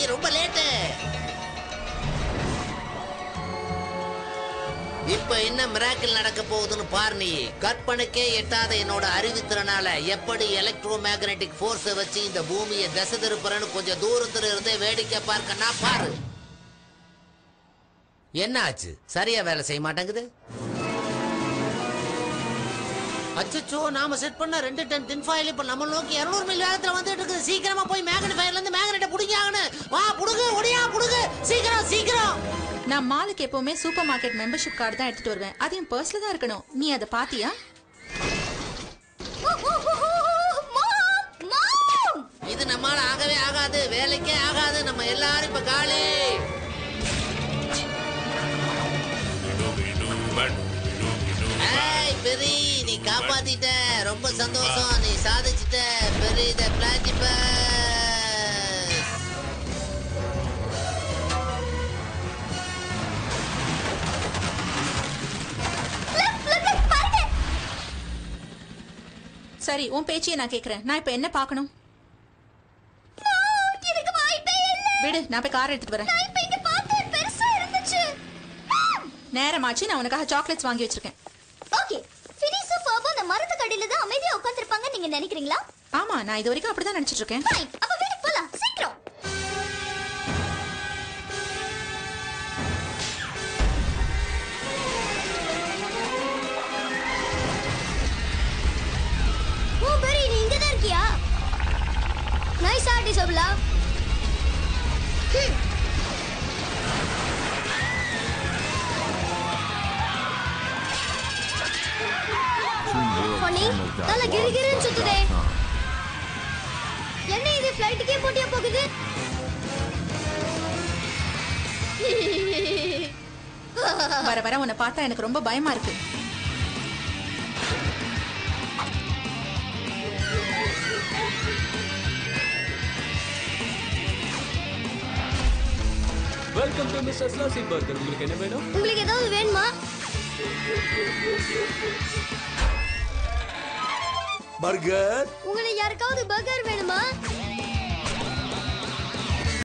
ரொம்ப லேட்டு இப்ப என்ன மிராக்கிள் நடக்க போகுதுன்னு பாரு நீ கற்பனைக்கே எட்டாத என்னோட அறிவுத்திறனால எப்படி எலக்ட்ரோ மேக்னெட்டிக் ஃபோர்ஸை வச்சு இந்த பூமியை தசை திருப்புறேன்னு கொஞ்சம் தூரத்துல இருந்தே வேடிக்கை பார்க்க நான் பாரு என்ன ஆச்சு சரியா வேலை செய்ய மாட்டேங்குது அச்சச்சோ நாம செட் பண்ண ரெண்டு டன் டின் ஃபாயில் இப்ப நம்ம நோக்கி 200 மைல் வேகத்துல வந்துட்டு இருக்குது சீக்கிரமா போய் மேக்னெட் ஃபயர்ல இருந்து மேக்னெட்டை புடிங்க ஆகணும் வா புடுகு ஒடியா புடுகு சீக்கிரம் சீக்கிரம் நான் மாலுக்கு எப்பவுமே சூப்பர் மார்க்கெட் மெம்பர்ஷிப் கார்டு தான் எடுத்துட்டு வருவேன் அது என் பர்ஸ்ல தான் இருக்கணும் நீ அதை பாத்தியா இது நம்மால ஆகவே ஆகாது வேலைக்கே ஆகாது நம்ம எல்லாரும் இப்ப காலி ஏய் பெரி நீ காப்பாத்திட்ட ரொம்ப சந்தோஷம் நீ சாதிச்சிட்ட பெரி த பிளாட்டிபஸ் சரி உன் பேச்சையே நான் கேக்குறேன் நான் இப்ப என்ன பார்க்கணும் எனக்கு வாய்ப்பே இல்ல விடு நான் போய் கார் எடுத்துட்டு வரேன் நான் இப்ப இங்க பார்த்தேன் பெருசா இருந்துச்சு நேரமாச்சு நான் உனக்காக சாக்லேட்ஸ் வாங்கி வச்சிருக்கேன் ஓகே ஃபினிஸும் ஃபர்பும் அந்த மரத்து கடையில தான் அமைதியா உட்கார்ந்திருப்பாங்க நீங்க நினைக்கிறீங்களா ஆமா நான் இது வரைக்கும் அப்படிதான் நினைச்சிட்டு இருக்கேன் ஃபைன் அப்ப வீட்டுக்கு போலாம் சீக்கிரம் ஓ பெரி நீ இங்க தான் இருக்கியா நைஸ் ஆர்டி சபலா பொன்னி நல்ல கிரிகிரின்னு சுத்துதே என்ன இது ஃப்ளைட்டுக்கே போட்டியா போகுது வர வர உன்னை பார்த்தா எனக்கு ரொம்ப பயமா இருக்கு வெல்கம் டு மிஸ்டர் ஸ்லாசி பர்கர் உங்களுக்கு என்ன வேணும் உங்களுக்கு ஏதாவது வேணுமா பர்கர் உங்களுக்கு யாருக்காவது பர்கர் வேணுமா